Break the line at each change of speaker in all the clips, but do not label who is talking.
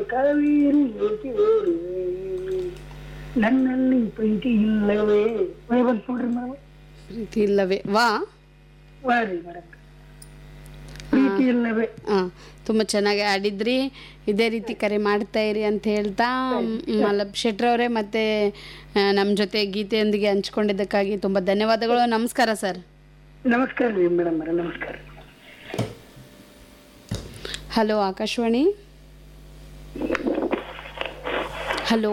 ಕಾವೇರಿ ಏಕೆ ಓಡುವೆ ನನ್ನಲ್ಲಿ ಪ್ರೀತಿ ಇಲ್ಲವೇ ಮಳೆ ಬಂತು ನೋಡ್ರಿ ಮೇಡಮ್
ಪ್ರೀತಿ ಇಲ್ಲವೇ ವಾ
ವಾರಿ ಮೇಡಮ್ ಪ್ರೀತಿ ಇಲ್ಲವೇ
ಹಾಂ ತುಂಬ ಚೆನ್ನಾಗಿ ಆಡಿದ್ರಿ ಇದೇ ರೀತಿ ಕರೆ ಮಾಡ್ತಾ ಇರಿ ಅಂತ ಹೇಳ್ತಾ ಮಲ್ಲಬ್ ಶೆಟ್ರವರೇ ಮತ್ತು ನಮ್ಮ ಜೊತೆ ಗೀತೆಯೊಂದಿಗೆ ಹಂಚ್ಕೊಂಡಿದ್ದಕ್ಕಾಗಿ ತುಂಬ ಧನ್ಯವಾದಗಳು ನಮಸ್ಕಾರ ಸರ್
ನಮಸ್ಕಾರ ರೀ ಮೇಡಮ್ ಅವರೇ ನಮಸ್ಕಾರ
hello Akashvani hello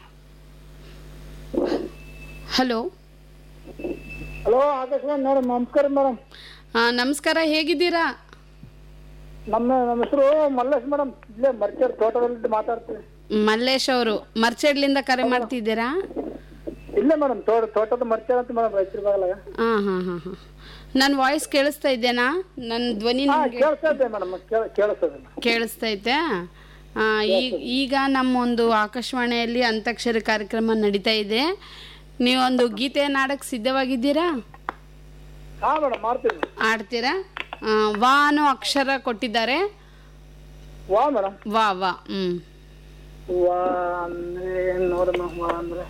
hello
hello Akashvani madam ನಮಸ್ಕಾರ ಮೇಡಮ್
ಹಾಂ ನಮಸ್ಕಾರ ಹೇಗಿದ್ದೀರಾ
ನಮ್ಮ ನಮ್ಮ ಹೆಸರು ಮಲ್ಲೇಶ್ ಮೇಡಮ್ ಇಲ್ಲೇ ಮರ್ಚರ್ ತೋಟದಲ್ಲಿ ಮಾತಾಡ್ತೀವಿ
ಮಲ್ಲೇಶ್ ಅವರು ಮರ್ಚಡ್ಲಿಂದ ಕರೆ ಮಾಡ್ತಿದ್ದೀರಾ
ಇಲ್ಲೇ ಮೇಡಮ್ ತೋಟ ತೋಟದ ಮರ್ಚರ್ ಅಂತ ಮೇಡಮ್ ರಾಯಚೂರು ಬಾಗಲಾಗ
ಹಾಂ ಹಾಂ ಹಾಂ ಹಾಂ ನನ್ನ ವಾಯ್ಸ್ ಕೇಳಿಸ್ತಾ ಇದ್ದೇನಾ ನನ್ನ ಧ್ವನಿ
ಹಾ
ನಿಮಗೆ
ಕೇಳಿಸ್ತಾ ಇದೆ ಮೇಡಮ್ ಕೇಳಿಸ್ತದೆ
ಕೇಳಿಸ್ತೈತೆ ಆ, ಈಗ ಈಗ ನಮ್ಮೊಂದು ಆಕಾಶವಾಣಿಯಲ್ಲಿ ಅಂತಾಕ್ಷರಿ ಕಾರ್ಯಕ್ರಮ ನಡೀತಾ ಇದೆ ನೀವೊಂದು ಗೀತೆಯನ್ನು ಆಡಕ್ಕೆ ಸಿದ್ಧವಾಗಿದ್ದೀರಾ
ಹಾ ಮೇಡಮ್ ಮಾಡ್ತೀವಿ
ಆಡ್ತೀರಾ ಆ, ವಾ ಅನ್ನೋ ಅಕ್ಷರ ಕೊಟ್ಟಿದ್ದಾರೆ
ವಾ ಮೇಡಮ್
ವಾ ವಾ ಹ್ಞೂ
ವಾ ಅಂದ್ರೆ ನೋಡಮ್ಮ ವಾ ಅಂದ್ರೆ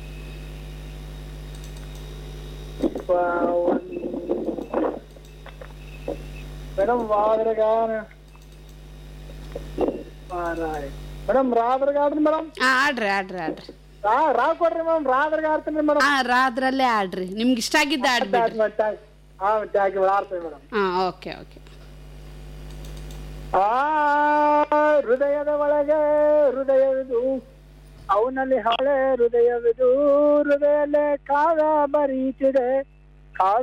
ವಾ ಮೇಡಮ್ ವಾದ್ರಾಗ ಮೇಡಮ್ ರಾದ್ರಾಗ ಆಡ್ರಿ ಮೇಡಮ್
ಆಡ್ರಿ ಆಡ್ರಿ ಆಡ್ರಿ
ರಾ ರಾ ಕೊಡ್ರಿ ಮೇಡಮ್ ರಾದ್ರಾಗ ಆಡ್ತೀನಿ ಮೇಡಮ್
ಹಾಂ ರಾದ್ರಲ್ಲೇ ಆಡ್ರಿ ನಿಮ್ಗೆ ಇಷ್ಟ ಆಗಿದ್ದ ಆಡ್ಬಿಡ್ರಿ
ಹಾ ಟ್ಯಾಗ್ ಆಡ್ತೀನಿ ಮೇಡಮ್
ಹಾಂ ಓಕೆ ಓಕೆ
ಆ ಹೃದಯದ ಒಳಗೆ ಹೃದಯವಿದು ಅವನಲ್ಲಿ ಹಳೆ ಹೃದಯವಿದು ಹೃದಯಲ್ಲೇ ಕಾವ್ಯ ಬರೀತಿದೆ ಕಾವ್ಯ